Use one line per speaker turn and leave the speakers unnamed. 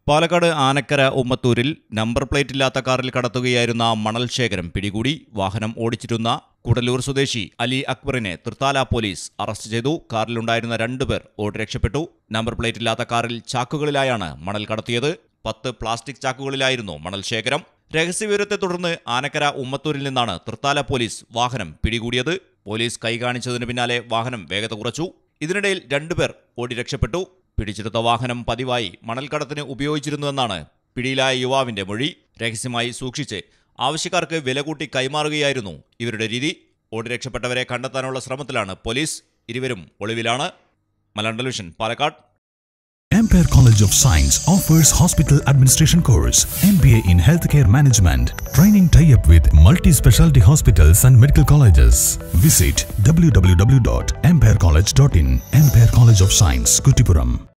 പാലക്കാട് ആനക്കര ഉമ്മത്തൂരിൽ number plate ഇല്ലാത്ത കാറിൽ കടത്തുകയായിരുന്ന മണൽ ശേഖരം പിടികൂടി വാഹനം ഓടിച്ചിരുന്ന കുടലൂർ സ്വദേശി അലി അക്ബറിനെ തൃത്താല പോലീസ് അറസ്റ്റ് ചെയ്തു കാറിലുണ്ടായിരുന്ന രണ്ടുപേർ ഓടി രക്ഷപ്പെട്ടു നമ്പർ പ്ലേറ്റ് ഇല്ലാത്ത കാറിൽ ചാക്കുകളിലായാണ് മണൽ കടത്തിയത് പത്ത് പ്ലാസ്റ്റിക് ചാക്കുകളിലായിരുന്നു മണൽ ശേഖരം രഹസ്യവിവരത്തെ തുടർന്ന് ആനക്കര ഉമ്മത്തൂരിൽ നിന്നാണ് തൃത്താല പോലീസ് വാഹനം പിടികൂടിയത് പോലീസ് കൈകാണിച്ചതിന് പിന്നാലെ വാഹനം വേഗത കുറച്ചു ഇതിനിടയിൽ രണ്ടുപേർ ഓടി രക്ഷപ്പെട്ടു പിടിച്ചെടുത്ത വാഹനം പതിവായി മണൽക്കടത്തിന് ഉപയോഗിച്ചിരുന്നുവെന്നാണ് പിടിയിലായ യുവാവിന്റെ മൊഴി രഹസ്യമായി സൂക്ഷിച്ച് ആവശ്യക്കാർക്ക് വില കൂട്ടി കൈമാറുകയായിരുന്നു ഇവരുടെ രീതി ഓടി രക്ഷപ്പെട്ടവരെ കണ്ടെത്താനുള്ള ശ്രമത്തിലാണ് പോലീസ് ഇരുവരും ഒളിവിലാണ് Malayalam television Palakkad
Ampere College of Science offers hospital administration course, MBA in healthcare management, training tie-up with multi-specialty hospitals and medical colleges. Visit www.amperecollege.in. Ampere College of Science, Kutipuram.